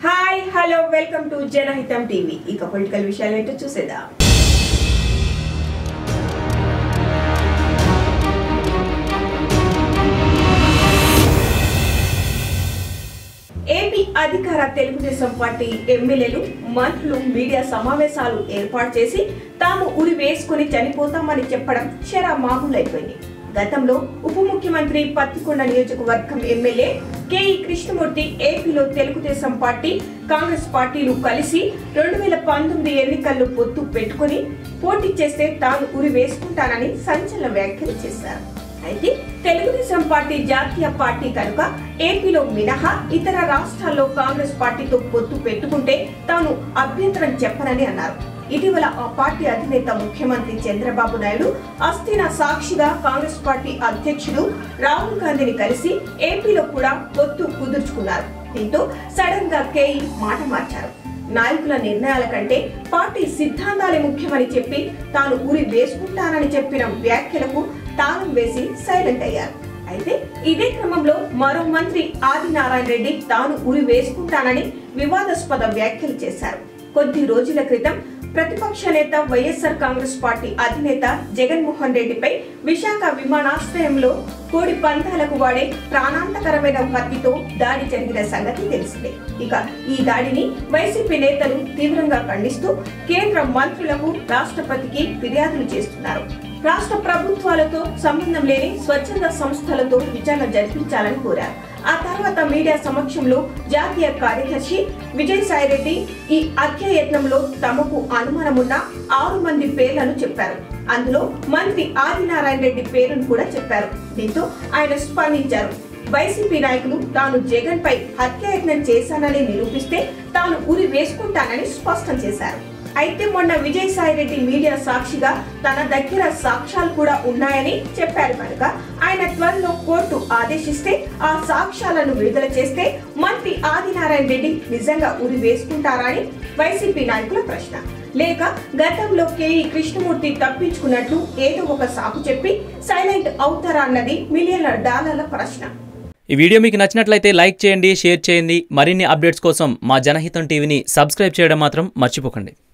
hi hello welcome to Janahitam TV ఇక political విషయాలు ఏంటో చూసేద్దాం ఏపీ అధికార తెలుగుదేశం పార్టీ ఎమ్మెల్యేలు మంత్రులు మీడియా సమావేశాలు ఏర్పాటు చేసి తాము ఉరి వేసుకుని చనిపోతామని చెప్పడం శరా మామూలైపోయింది గతంలో ఉప ముఖ్యమంత్రి పత్తికొండ నియోజకవర్గం ఎమ్మెల్యే కేఈ కృష్ణమూర్తి ఏపీలో తెలుగుదేశం పార్టీ కాంగ్రెస్ పార్టీలు కలిసి రెండు వేల పంతొమ్మిది ఎన్నికల్లో పొత్తు పెట్టుకుని పోటీ చేస్తే తాను ఉరి వేసుకుంటానని సంచలన వ్యాఖ్యలు చేశారు అయితే తెలుగుదేశం పార్టీ జాతీయ పార్టీ కనుక ఏపీలో మినహా ఇతర రాష్ట్రాల్లో కాంగ్రెస్ పార్టీతో పొత్తు పెట్టుకుంటే తాను అభ్యంతరం చెప్పనని అన్నారు ఇటీవల ఆ పార్టీ అధినేత ముఖ్యమంత్రి చంద్రబాబు నాయుడు అస్థిన సాక్షిగా కాంగ్రెస్ పార్టీ అధ్యక్షుడు రాహుల్ గాంధీని కలిసి ఏపీలో కూడా పొత్తు కుదుర్చుకున్నారు దీంతో సడన్ గా కేఈ మాట మార్చారు నాయకుల నిర్ణయాల కంటే పార్టీ సిద్ధాంతాలే ముఖ్యమని చెప్పి తాను ఊరి వేసుకుంటానని చెప్పిన వ్యాఖ్యలకు తాళం వేసి సైలెంట్ అయ్యారు అయితే ఇదే క్రమంలో మరో మంత్రి ఆదినారాయణ రెడ్డి తాను ఉరి వేసుకుంటానని వివాదాస్పద వ్యాఖ్యలు చేశారు కొద్ది రోజుల క్రితం ప్రతిపక్ష నేత వైఎస్ఆర్ కాంగ్రెస్ పార్టీ అధినేత జగన్మోహన్ రెడ్డిపై విశాఖ విమానాశ్రయంలో కోడి పందాలకు వాడే ప్రాణాంతకరమైన కత్తితో దాడి జరిగిన సంగతి తెలిసిందే ఇక ఈ దాడిని వైసీపీ నేతలు తీవ్రంగా ఖండిస్తూ కేంద్ర మంత్రులకు రాష్ట్రపతికి ఫిర్యాదులు చేస్తున్నారు రాష్ట్ర ప్రభుత్వాలతో సంబంధం లేని స్వచ్ఛంద సంస్థలతో విచారణ జరిపించాలని కోరారు ఆ తర్వాత మీడియా సమక్షంలో జాతీయ కార్యదర్శి విజయసాయిరెడ్డి ఈ హత్యాయత్నంలో తమకు అనుమానమున్న ఆరు మంది పేర్లను చెప్పారు అందులో మంత్రి ఆదినారాయణ రెడ్డి పేరును కూడా చెప్పారు దీంతో ఆయన స్పందించారు వైసీపీ నాయకులు తాను జగన్ పై హత్యాయత్నం చేశానని నిరూపిస్తే తాను ఉరి వేసుకుంటానని స్పష్టం చేశారు అయితే మొన్న విజయసాయిరెడ్డి మీడియా సాక్షిగా తన దగ్గర సాక్ష్యాలు కూడా ఉన్నాయని చెప్పారు కనుక ఆయన త్వరలో కోర్టు ఆదేశిస్తే ఆ సాక్ష్యాలను విడుదల చేస్తే మంత్రి ఆదినారాయణ రెడ్డి నిజంగా ఉరి వేసుకుంటారా అని వైసీపీ నాయకుల ప్రశ్న లేక గతంలో కేఈ కృష్ణమూర్తి తప్పించుకున్నట్లు ఏదో ఒక సాకు చెప్పి సైలెంట్ అవుతారా అన్నది మిలియన్ల డాలర్ల ప్రశ్న ఈ వీడియో మీకు నచ్చినట్లయితే లైక్ చేయండి షేర్ చేయండి మరిన్ని అప్డేట్స్ కోసం మా జనహితం టీవీని సబ్స్క్రైబ్ చేయడం మాత్రం మర్చిపోకండి